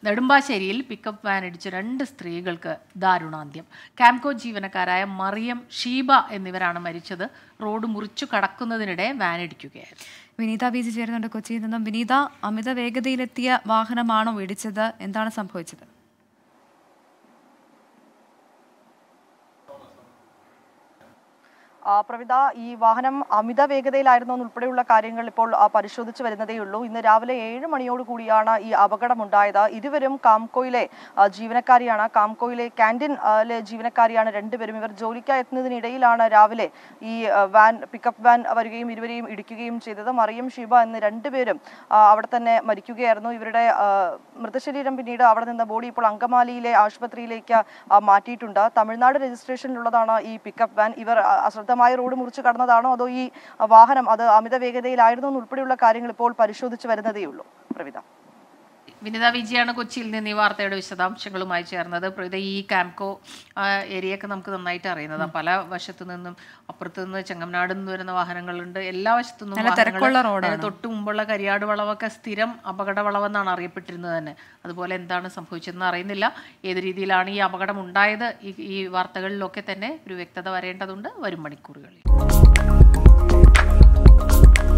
നെടുമ്പാശ്ശേരിയിൽ pickup van ഇടിച്ച് രണ്ട് സ്ത്രീകൾക്ക് ദാരുണാന്ത്യം കാംകോ ജീവനക്കാരായ മറിയം ഷീബ എന്നിവരാണ് മരിച്ചത് റോഡ് മുറിച്ചു കടക്കുന്നതിനിടെ വാൻ ഇടിക്കുകയായിരുന്നു വിനീത ബി ജി ചേരുന്നുണ്ട് കൊച്ചിയിൽ നിന്നും വിനീത അമിത വേഗതയിലെത്തിയ വാഹനമാണോ ഇടിച്ചത് എന്താണ് സംഭവിച്ചത് ആ, പ്രവിത ഈ വാഹനം അമിത വേഗതയിലായിരുന്നു ഉൾപ്പെടെയുള്ള കാര്യങ്ങൾ ഇപ്പോൾ ആ, പരിശോധിച്ച് വരുന്നതേയുള്ളൂ ഇന്ന് രാവിലെ ഏഴ് മണിയോട് കൂടിയാണ് ഈ അപകടമുണ്ടായത് ഇരുവരും കാംകോയിലെ ആ, ജീവനക്കാരിയാണ് കാംകോയിലെ ക്യാൻറ്റീൻ ആ, ലെ ജീവനക്കാരിയാണ് രണ്ടുപേരും ഇവർ ജോലിക്കായി എത്തുന്നതിനിടയിലാണ് രാവിലെ ഈ ആ, വാൻ പിക്കപ്പ് വാൻ വരികയും ഇരുവരെയും ഇടിക്കുകയും ചെയ്തത് മറിയം ഷീബ എന്ന് രണ്ടുപേരും ആ, അവിടെ തന്നെ മരിക്കുകയായിരുന്നു ഇവരുടെ ആ, മൃതശരീരം പിന്നീട് അവിടെ നിന്ന് ബോഡി ഇപ്പോൾ അങ്കമാലിയിലെ ആശുപത്രിയിലേക്ക് ആ, മാറ്റിയിട്ടുണ്ട് തമിഴ്നാട് രജിസ്ട്രേഷനിലുള്ളതാണ് ഈ പിക്കപ്പ് വാൻ ഇവർ ആ, അശ്രദ്ധമായി റോഡ് മുറിച്ച് കടന്നതാണോ അതോ ഈ ആ, വാഹനം അത് അമിത വേഗതയിലായിരുന്നോ എന്നുൾപ്പെടെയുള്ള കാര്യങ്ങൾ ഇപ്പോൾ പരിശോധിച്ച് വരുന്നതേയുള്ളൂ പ്രവിത വിനിത വിജയാണ് കൊച്ചിയിൽ നിന്ന് ഈ വാർത്തയുടെ വിശദാംശങ്ങളുമായി ചേർന്നത് പ്രവിത ഈ കാംകോ ആ, ഏരിയയൊക്കെ നമുക്ക് നന്നായിട്ട് അറിയുന്നതാണ് പല വശത്തു നിന്നും അപ്പുറത്ത് നിന്ന് ചെങ്ങമനാട് നിന്ന് വരുന്ന വാഹനങ്ങളുണ്ട് എല്ലാ വശത്തു നിന്നും നല്ല വാഹനങ്ങൾ, തിരക്കുള്ള റോഡാണ്. അതിന് തൊട്ട് മുമ്പുള്ള കരിയാട് വളവൊക്കെ സ്ഥിരം അപകട വളവെന്നാണ് അറിയപ്പെട്ടിരുന്നത് തന്നെ അതുപോലെ എന്താണ് സംഭവിച്ചതെന്ന് അറിയുന്നില്ല ഏത് രീതിയിലാണ് ഈ അപകടം ഉണ്ടായത് ഈ ഈ വാർത്തകളിലൊക്കെ തന്നെ ഒരു വ്യക്തത വരേണ്ടതുണ്ട് വരും മണിക്കൂറുകളിൽ